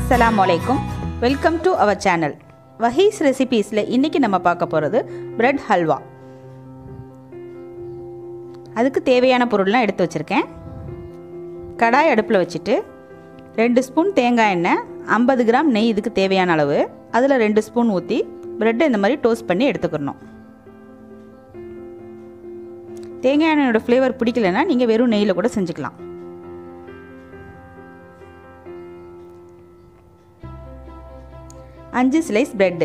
அஸ்ஸலாமு அலைக்கும் welcome to our channel Wahees ரெசிபீஸில் இன்றைக்கி நம்ம பார்க்க போகிறது பிரெட் ஹல்வா அதுக்கு தேவையான பொருள்லாம் எடுத்து வச்சுருக்கேன் கடாய் அடுப்பில் வச்சுட்டு ரெண்டு ஸ்பூன் தேங்காய் எண்ணெய் ஐம்பது கிராம் நெய் இதுக்கு தேவையான அளவு அதில் ரெண்டு ஸ்பூன் ஊற்றி ப்ரெட்டை இந்த மாதிரி டோஸ்ட் பண்ணி எடுத்துக்கணும் தேங்காய் எண்ணெயோட ஃப்ளேவர் பிடிக்கலன்னா நீங்கள் வெறும் நெய்யில் கூட செஞ்சுக்கலாம் அஞ்சு ஸ்லைஸ் ப்ரெட்டு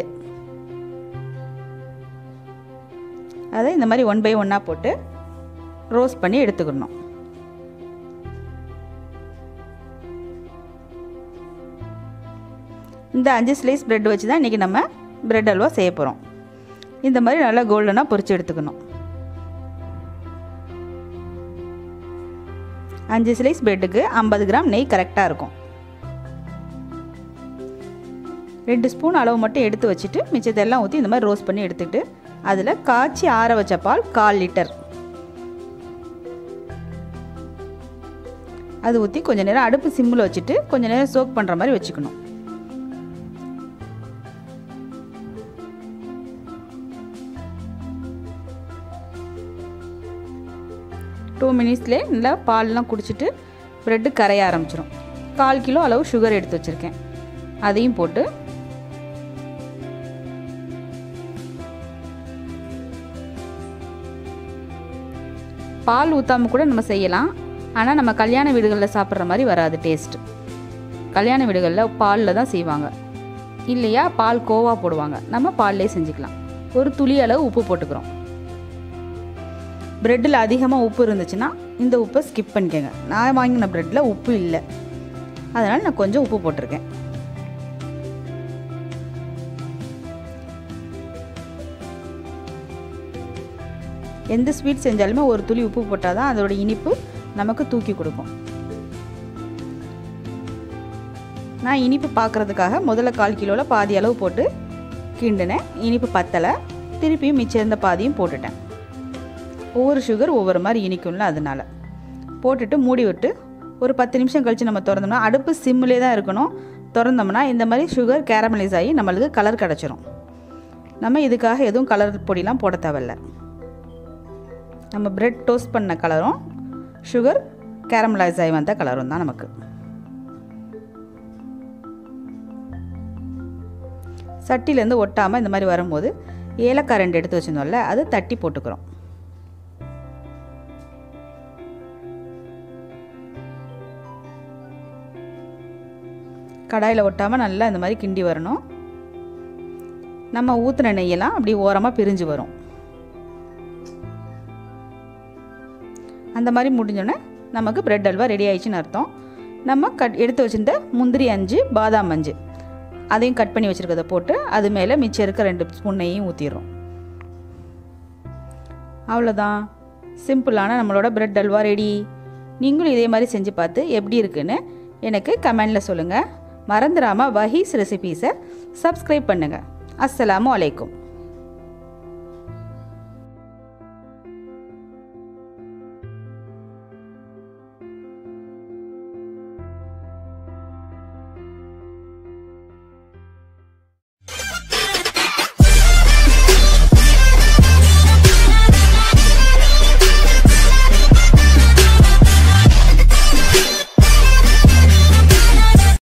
அதை இந்த மாதிரி ஒன் பை ஒன்னாக போட்டு ரோஸ்ட் பண்ணி எடுத்துக்கணும் இந்த அஞ்சு ஸ்லைஸ் ப்ரெட் வச்சு தான் இன்றைக்கி நம்ம ப்ரெட் அல்வா செய்ய போகிறோம் இந்த மாதிரி நல்லா கோல்டனாக பொரிச்சு எடுத்துக்கணும் அஞ்சு ஸ்லைஸ் ப்ரெட்டுக்கு ஐம்பது கிராம் நெய் கரெக்டாக இருக்கும் ரெண்டு ஸ்பூன் அளவு மட்டும் எடுத்து வச்சுட்டு மிச்சத்தெல்லாம் ஊற்றி இந்த மாதிரி ரோஸ்ட் பண்ணி எடுத்துக்கிட்டு அதில் காய்ச்சி ஆற வச்ச பால் கால் லிட்டர் அது ஊற்றி கொஞ்ச நேரம் அடுப்பு சிம்மில் வச்சுட்டு கொஞ்ச நேரம் சோக் பண்ணுற மாதிரி வச்சுக்கணும் டூ மினிட்ஸ்லேயே நல்லா பால்லாம் குடிச்சிட்டு ப்ரெட்டு கரைய ஆரம்பிச்சிடும் கால் கிலோ அளவு சுகர் எடுத்து வச்சுருக்கேன் அதையும் போட்டு பால் ஊற்றாமல் கூட நம்ம செய்யலாம் ஆனால் நம்ம கல்யாண வீடுகளில் சாப்பிட்ற மாதிரி வராது டேஸ்ட்டு கல்யாண வீடுகளில் பாலில் தான் செய்வாங்க இல்லையா பால் கோவா போடுவாங்க நம்ம பால்லே செஞ்சுக்கலாம் ஒரு துளி அளவு உப்பு போட்டுக்கிறோம் ப்ரெட்டில் அதிகமாக உப்பு இருந்துச்சுன்னா இந்த உப்பை ஸ்கிப் பண்ணிக்கோங்க நான் வாங்கின ப்ரெட்டில் உப்பு இல்லை அதனால் நான் கொஞ்சம் உப்பு போட்டிருக்கேன் எந்த ஸ்வீட் செஞ்சாலுமே ஒரு துளி உப்பு போட்டால் தான் அதோட இனிப்பு நமக்கு தூக்கி கொடுக்கும் நான் இனிப்பு பார்க்குறதுக்காக முதல்ல கால் கிலோவில் பாதி அளவு போட்டு கிண்டினேன் இனிப்பு பத்தலை திருப்பியும் மிச்சம் இருந்த பாதியும் போட்டுட்டேன் ஒவ்வொரு சுகர் ஒவ்வொரு மாதிரி இனிக்கும்ல அதனால போட்டுட்டு மூடி விட்டு ஒரு பத்து நிமிஷம் கழித்து நம்ம திறந்தோம்னா அடுப்பு சிம்மிலே தான் இருக்கணும் திறந்தோம்னா இந்த மாதிரி சுகர் கேரமலைஸ் ஆகி நம்மளுக்கு கலர் கிடச்சிரும் நம்ம இதுக்காக எதுவும் கலர் பொடிலாம் போட தேவையில்ல நம்ம ப்ரெட் டோஸ்ட் பண்ண கலரும் சுகர் கேரமலைஸ் ஆகி வந்த கலரும் தான் நமக்கு சட்டிலேருந்து ஒட்டாமல் இந்த மாதிரி வரும்போது ஏலக்காய் ரெண்டு எடுத்து வச்சுருந்தோம்ல அது தட்டி போட்டுக்கிறோம் கடாயில் ஒட்டாமல் நல்லா இந்த மாதிரி கிண்டி வரணும் நம்ம ஊற்றின நெய்யெல்லாம் அப்படி ஓரமாக பிரிஞ்சு வரும் அந்த மாதிரி முடிஞ்சோடனே நமக்கு ப்ரெட் அல்வா ரெடி ஆயிடுச்சுன்னு அர்த்தம் நம்ம கட் எடுத்து வச்சுருந்த முந்திரி அஞ்சு பாதாம் அஞ்சு அதையும் கட் பண்ணி வச்சுருக்கதை போட்டு அது மேலே மிச்சம் இருக்க ரெண்டு ஸ்பூன் நெய்யும் ஊற்றிடுறோம் அவ்வளோதான் சிம்பிளான நம்மளோட ப்ரெட் அல்வா ரெடி நீங்களும் இதே மாதிரி செஞ்சு பார்த்து எப்படி இருக்குன்னு எனக்கு கமெண்டில் சொல்லுங்கள் மறந்துடாமல் வஹீஸ் ரெசிபீஸை சப்ஸ்கிரைப் பண்ணுங்கள் அஸ்ஸலாமு அலைக்கும்